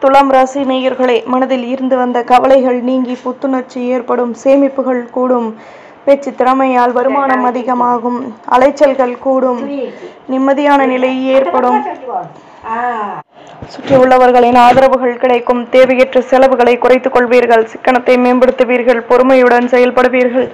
துலாம் ராசி நேயர்களே மனதில் இருந்து வந்த கவலைகள் நீங்கி புத்துணர்ச்சி ஏற்படும் சேமிப்புகள் கூடும் பேச்சு திறமையால் வருமானம் அதிகமாகும் அலைச்சல்கள் கூடும் நிம்மதியான நிலை ஏற்படும் சுற்றி உள்ளவர்களின் ஆதரவுகள் கிடைக்கும் தேவையற்ற செலவுகளை குறைத்துக் கொள்வீர்கள் சிக்கனத்தை மேம்படுத்துவீர்கள் பொறுமையுடன் செயல்படுவீர்கள்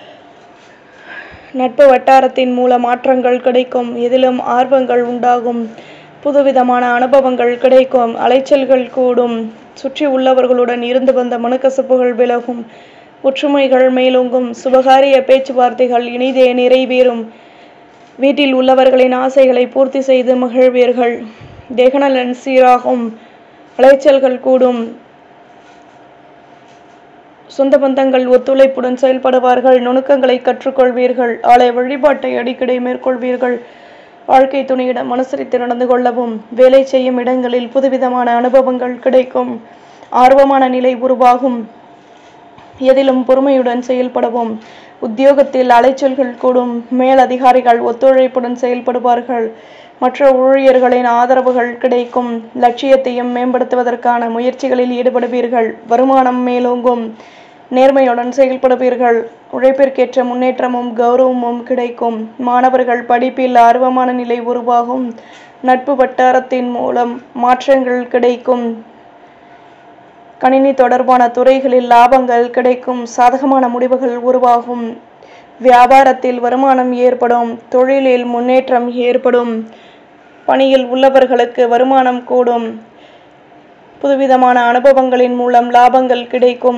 நட்பு வட்டாரத்தின் மூல மாற்றங்கள் கிடைக்கும் எதிலும் ஆர்வங்கள் உண்டாகும் புதுவிதமான அனுபவங்கள் கிடைக்கும் அலைச்சல்கள் கூடும் சுற்றி உள்ளவர்களுடன் இருந்து வந்த மனக்கசப்புகள் விலகும் ஒற்றுமைகள் மேலோங்கும் சுபகாரிய பேச்சுவார்த்தைகள் இனிதே நிறைவேறும் வீட்டில் உள்ளவர்களின் ஆசைகளை பூர்த்தி செய்து மகிழ்வீர்கள் தேகநலன் சீராகும் அலைச்சல்கள் கூடும் சொந்த பந்தங்கள் ஒத்துழைப்புடன் செயல்படுவார்கள் நுணுக்கங்களை கற்றுக்கொள்வீர்கள் ஆலய வழிபாட்டை அடிக்கடி மேற்கொள்வீர்கள் வாழ்க்கை துணையிடம் அனுசரித்து நடந்து கொள்ளவும் வேலை செய்யும் இடங்களில் புதுவிதமான அனுபவங்கள் கிடைக்கும் ஆர்வமான நிலை உருவாகும் எதிலும் பொறுமையுடன் செயல்படவும் உத்தியோகத்தில் அலைச்சல்கள் கூடும் மேல் அதிகாரிகள் ஒத்துழைப்புடன் செயல்படுவார்கள் மற்ற ஊழியர்களின் ஆதரவுகள் கிடைக்கும் லட்சியத்தையும் மேம்படுத்துவதற்கான முயற்சிகளில் ஈடுபடுவீர்கள் வருமானம் மேலோங்கும் நேர்மையுடன் செயல்படுவீர்கள் உழைப்பிற்கேற்ற முன்னேற்றமும் கௌரவமும் கிடைக்கும் மாணவர்கள் படிப்பில் ஆர்வமான நிலை உருவாகும் நட்பு வட்டாரத்தின் மூலம் மாற்றங்கள் கிடைக்கும் கணினி தொடர்பான துறைகளில் லாபங்கள் கிடைக்கும் சாதகமான முடிவுகள் உருவாகும் வியாபாரத்தில் வருமானம் ஏற்படும் தொழிலில் முன்னேற்றம் ஏற்படும் பணியில் உள்ளவர்களுக்கு வருமானம் கூடும் புதுவிதமான அனுபவங்களின் மூலம் லாபங்கள் கிடைக்கும்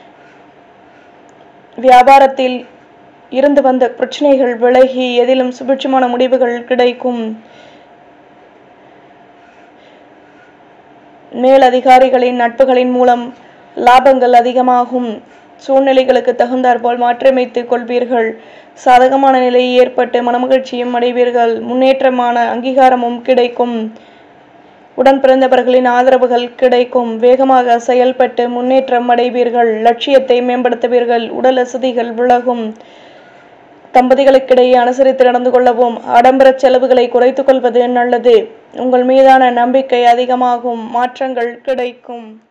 வியாபாரத்தில் இருந்து வந்த பிரச்சனைகள் விலகி எதிலும் சுபிட்சமான முடிவுகள் கிடைக்கும் மேலதிகாரிகளின் நட்புகளின் மூலம் லாபங்கள் அதிகமாகும் சூழ்நிலைகளுக்கு தகுந்தாற்போல் மாற்றியமைத்துக் கொள்வீர்கள் சாதகமான நிலை ஏற்பட்டு மனமகிழ்ச்சியும் அடைவீர்கள் முன்னேற்றமான அங்கீகாரமும் கிடைக்கும் உடன் பிறந்தவர்களின் ஆதரவுகள் கிடைக்கும் வேகமாக செயல்பட்டு முன்னேற்றம் அடைவீர்கள் லட்சியத்தை மேம்படுத்துவீர்கள் உடல் அசதிகள் விலகும் தம்பதிகளுக்கிடையே அனுசரித்து நடந்து கொள்ளவும் ஆடம்பர செலவுகளை குறைத்துக் கொள்வது நல்லது உங்கள் மீதான நம்பிக்கை அதிகமாகும் மாற்றங்கள் கிடைக்கும்